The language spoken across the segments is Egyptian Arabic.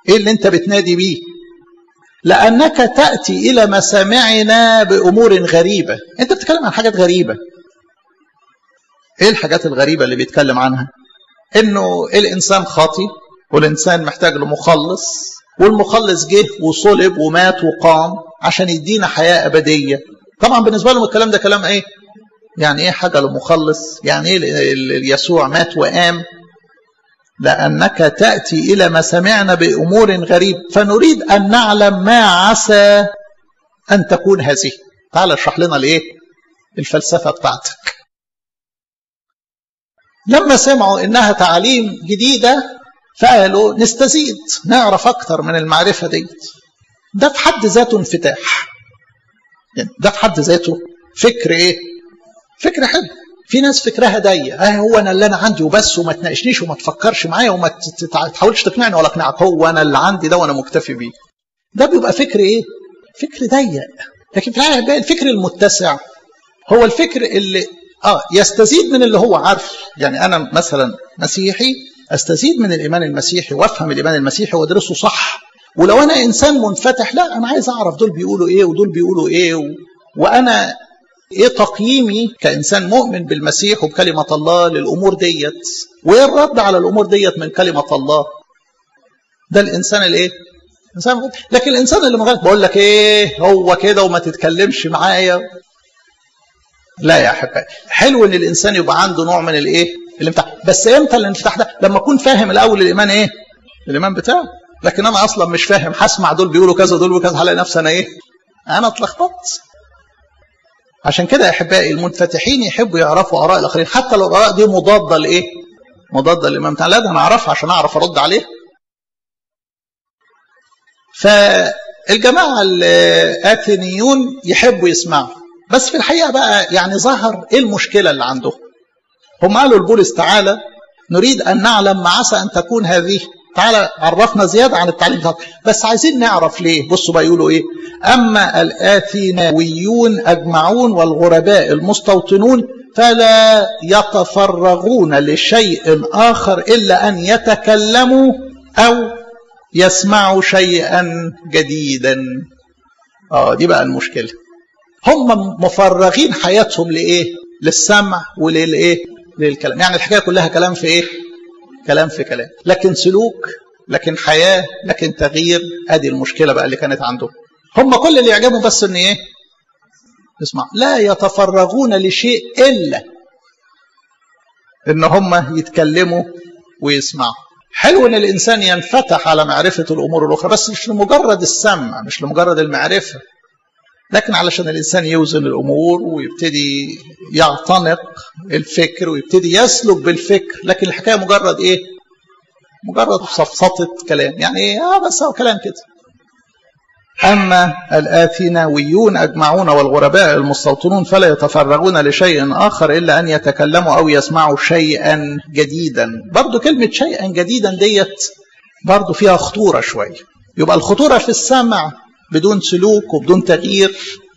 ايه اللي انت بتنادي بيه لانك تاتي الى مسامعنا بامور غريبه انت بتتكلم عن حاجات غريبه ايه الحاجات الغريبه اللي بيتكلم عنها انه الانسان خاطي والانسان محتاج لمخلص والمخلص جه وصلب ومات وقام عشان يدينا حياه ابديه طبعا بالنسبه لهم الكلام ده كلام ايه يعني ايه حاجه لمخلص يعني ايه يسوع مات وقام لانك تاتي الى مسامعنا بامور غريب فنريد ان نعلم ما عسى ان تكون هذه تعال اشرح لنا الايه الفلسفه بتاعتك لما سمعوا انها تعاليم جديده فقالوا نستزيد نعرف اكتر من المعرفه ديت ده في حد ذاته انفتاح يعني ده في حد ذاته فكر ايه فكر حلو في ناس فكرها ضيق اه هو انا اللي انا عندي وبس وما تناقشنيش وما تفكرش معايا وما تحاولش تقنعني ولا اقنعك هو انا اللي عندي ده وانا مكتفي بيه ده بيبقى فكر ايه فكر ضيق لكن في الحقيقه الفكر المتسع هو الفكر اللي اه يستزيد من اللي هو عارف يعني انا مثلا مسيحي استزيد من الايمان المسيحي وافهم الايمان المسيحي وادرسه صح ولو انا انسان منفتح لا انا عايز اعرف دول بيقولوا ايه ودول بيقولوا ايه و... وانا ايه تقييمي كانسان مؤمن بالمسيح وبكلمه الله للامور ديت وايه الرد على الامور ديت من كلمه الله ده الانسان الايه انسان لكن الانسان اللي مغلق بقول لك ايه هو كده وما تتكلمش معايا لا يا احبائي حلو ان الانسان يبقى عنده نوع من الايه الانفتاح بس امتى الانفتاح ده لما اكون فاهم الاول الايمان ايه الايمان بتاعه لكن انا اصلا مش فاهم هسمع دول بيقولوا كذا دول وكذا هلاقي نفسي انا ايه انا اتلخبطت عشان كده يا احبائي المنفتحين يحبوا يعرفوا اراء الاخرين حتى لو الاراء دي مضاده لايه مضاده للامام بتاعنا لا ده انا اعرفها عشان اعرف ارد عليه فالجماعه الاثينيون يحبوا يسمعوا بس في الحقيقه بقى يعني ظهر ايه المشكله اللي عندهم هم قالوا لبولس تعالى نريد ان نعلم ما عسى ان تكون هذه تعالى عرفنا زياده عن التعليم بتاعك بس عايزين نعرف ليه بصوا بقى يقولوا ايه اما الاثيناويون اجمعون والغرباء المستوطنون فلا يتفرغون لشيء اخر الا ان يتكلموا او يسمعوا شيئا جديدا اه دي بقى المشكله هم مفرغين حياتهم لايه للسمع وللايه للكلام يعني الحكايه كلها كلام في ايه كلام في كلام لكن سلوك لكن حياه لكن تغيير ادي المشكله بقى اللي كانت عندهم هم كل اللي يعجبهم بس ان ايه اسمع لا يتفرغون لشيء الا ان هم يتكلموا ويسمعوا حلو ان الانسان ينفتح على معرفه الامور الاخرى بس مش لمجرد السمع مش لمجرد المعرفه لكن علشان الانسان يوزن الامور ويبتدي يعتنق الفكر ويبتدي يسلك بالفكر لكن الحكايه مجرد ايه مجرد صفصطه كلام يعني ايه اه بس هو كلام كده أما الآثيناويون أجمعون والغرباء المستوطنون فلا يتفرغون لشيء آخر إلا أن يتكلموا أو يسمعوا شيئا جديدا برضو كلمة شيئا جديدا ديت برضو فيها خطورة شوية يبقى الخطورة في السمع بدون سلوك وبدون تغيير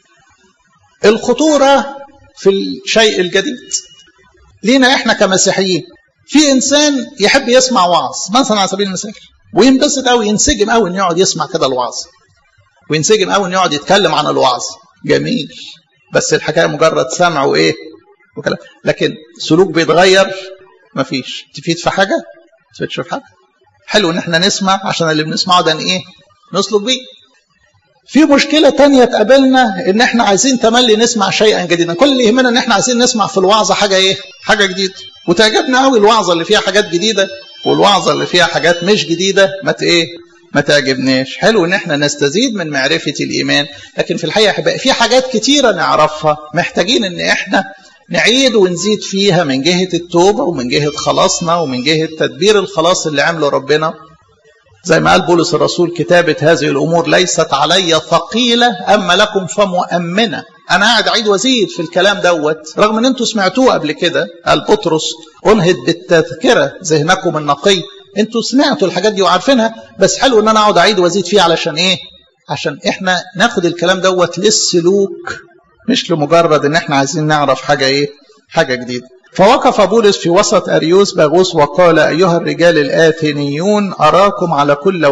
الخطورة في الشيء الجديد لينا احنا كمسيحيين في انسان يحب يسمع وعظ مثلا على سبيل المثال وينبسط قوي ينسجم قوي انه يقعد يسمع كده الوعظ وينسجم قوي انه يقعد يتكلم عن الوعظ جميل بس الحكايه مجرد سمع وايه وكلام لكن سلوك بيتغير مفيش تفيد في حاجه تفيدش في حاجه حلو ان احنا نسمع عشان اللي بنسمعه ده ايه نسلك بيه في مشكلة تانية تقابلنا ان احنا عايزين تملي نسمع شيئا جديدا كل اللي يهمنا ان احنا عايزين نسمع في الوعظة حاجة ايه حاجة جديدة وتعجبنا قوي الوعظة اللي فيها حاجات جديدة والوعظة اللي فيها حاجات مش جديدة ما ايه ما تعجبناش حلو ان احنا نستزيد من معرفة الايمان لكن في الحقيقة هيبقى في حاجات كتيرة نعرفها محتاجين ان احنا نعيد ونزيد فيها من جهة التوبة ومن جهة خلاصنا ومن جهة تدبير الخلاص اللي عمله ربنا زي ما قال بولس الرسول كتابة هذه الأمور ليست علي ثقيلة أما لكم فمؤمنة أنا قاعد أعيد وأزيد في الكلام دوت رغم أن أنتوا سمعتوه قبل كده قال بطرس أنهد بالتذكرة ذهنكم النقي أنتوا سمعتوا الحاجات دي وعارفينها بس حلو أن أنا أقعد أعيد وأزيد فيه علشان إيه عشان إحنا ناخد الكلام دوت للسلوك مش لمجرد ان احنا عايزين نعرف حاجة ايه حاجة جديدة فوقف بولس في وسط أريوس باغوس وقال أيها الرجال الآثينيون أراكم على كل